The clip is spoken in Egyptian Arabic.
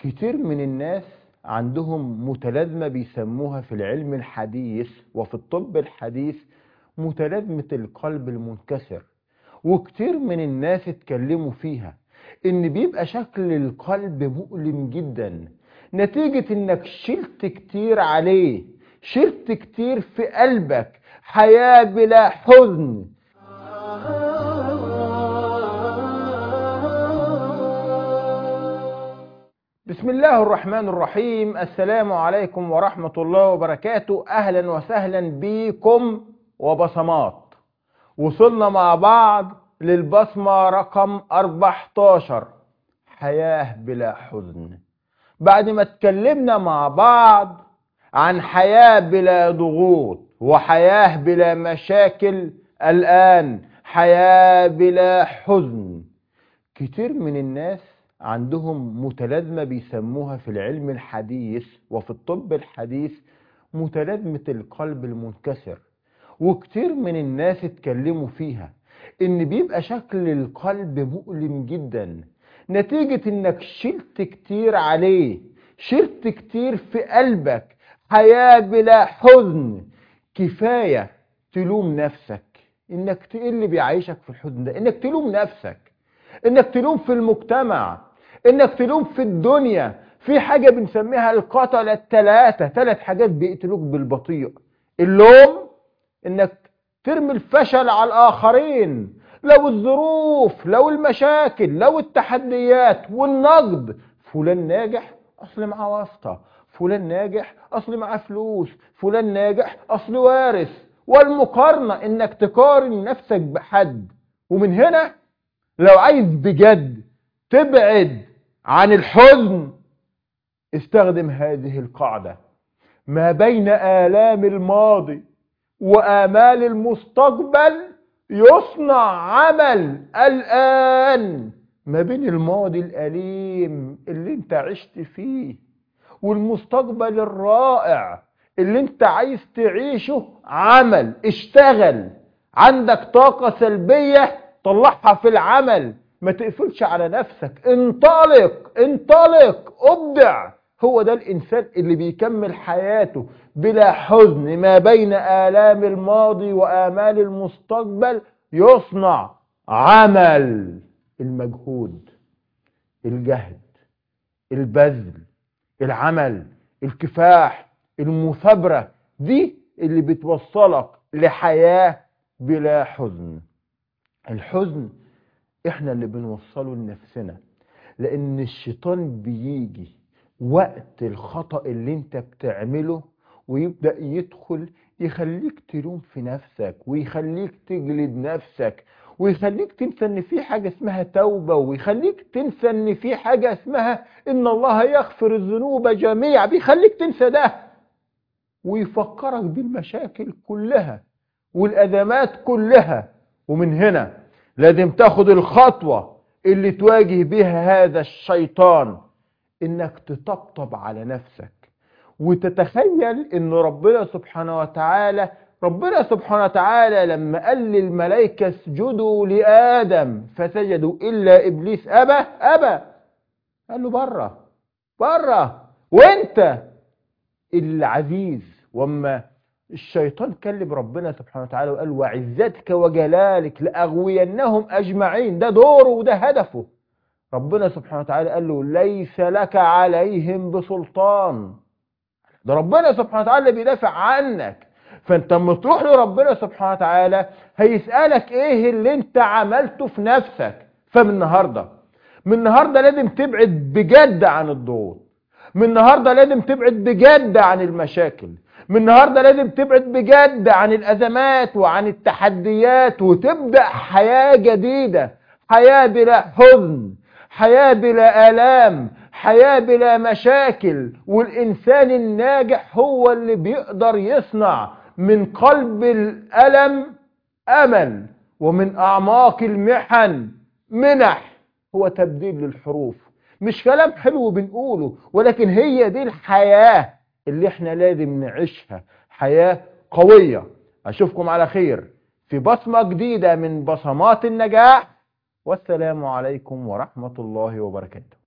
كتير من الناس عندهم متلازمة بيسموها في العلم الحديث وفي الطب الحديث متلازمة القلب المنكسر وكتير من الناس اتكلموا فيها ان بيبقى شكل القلب مؤلم جدا نتيجة انك شلت كتير عليه شلت كتير في قلبك حياة بلا حزن بسم الله الرحمن الرحيم السلام عليكم ورحمة الله وبركاته أهلا وسهلا بكم وبصمات وصلنا مع بعض للبصمة رقم 14 حياة بلا حزن بعد ما اتكلمنا مع بعض عن حياة بلا ضغوط وحياة بلا مشاكل الآن حياة بلا حزن كتير من الناس عندهم متلازمة بيسموها في العلم الحديث وفي الطب الحديث متلازمة القلب المنكسر وكتير من الناس اتكلموا فيها ان بيبقى شكل القلب مؤلم جدا نتيجة انك شلت كتير عليه شلت كتير في قلبك حياة بلا حزن كفاية تلوم نفسك انك ايه اللي بيعيشك في الحزن ده انك تلوم نفسك انك تلوم في المجتمع انك تلوم في الدنيا في حاجة بنسميها القتلة الثلاثة ثلاث حاجات بيقتلوك بالبطيء اللوم انك ترمي الفشل على الاخرين لو الظروف لو المشاكل لو التحديات والنقد فلان ناجح اصل معاه واسطة فلان ناجح اصل معاه فلوس فلان ناجح اصل وارث والمقارنة انك تقارن نفسك بحد ومن هنا لو عايز بجد تبعد عن الحزن استخدم هذه القاعدة ما بين آلام الماضي وآمال المستقبل يصنع عمل الآن ما بين الماضي الأليم اللي انت عشت فيه والمستقبل الرائع اللي انت عايز تعيشه عمل اشتغل عندك طاقة سلبية طلعها في العمل ما تقفلش على نفسك انطلق انطلق ابدع هو ده الانسان اللي بيكمل حياته بلا حزن ما بين آلام الماضي وآمال المستقبل يصنع عمل المجهود الجهد البذل العمل الكفاح المثابرة دي اللي بتوصلك لحياة بلا حزن الحزن احنا اللي بنوصله لنفسنا لان الشيطان بيجي وقت الخطأ اللي انت بتعمله ويبدأ يدخل يخليك تلوم في نفسك ويخليك تجلد نفسك ويخليك تنسى ان في حاجة اسمها توبة ويخليك تنسى ان في حاجة اسمها ان الله يغفر الذنوب جميعا بيخليك تنسى ده ويفكرك بالمشاكل كلها والأزمات كلها ومن هنا لازم تاخد الخطوة اللي تواجه بها هذا الشيطان انك تطبطب على نفسك وتتخيل ان ربنا سبحانه وتعالى ربنا سبحانه وتعالى لما قال للملائكة اسجدوا لآدم فسجدوا إلا إبليس أبى أبى قال له بره بره وانت العزيز وما الشيطان كلم ربنا سبحانه وتعالى وقال وعزتك وجلالك لأغوينهم أجمعين ده دوره وده هدفه ربنا سبحانه وتعالى قال له ليس لك عليهم بسلطان ده ربنا سبحانه وتعالى بيدافع عنك فانت لما تروح لربنا سبحانه وتعالى هيسألك ايه اللي انت عملته في نفسك فمن النهاردة من النهاردة لازم تبعد بجد عن الضغوط من النهاردة لازم تبعد بجد عن المشاكل من النهاردة لازم تبعد بجد عن الأزمات وعن التحديات وتبدأ حياة جديدة حياة بلا حزن حياة بلا آلام حياة بلا مشاكل والإنسان الناجح هو اللي بيقدر يصنع من قلب الألم أمل ومن أعماق المحن منح هو تبديل للحروف مش كلام حلو بنقوله ولكن هي دي الحياة اللي احنا لازم نعيشها حياة قوية أشوفكم على خير في بصمة جديدة من بصمات النجاح والسلام عليكم ورحمة الله وبركاته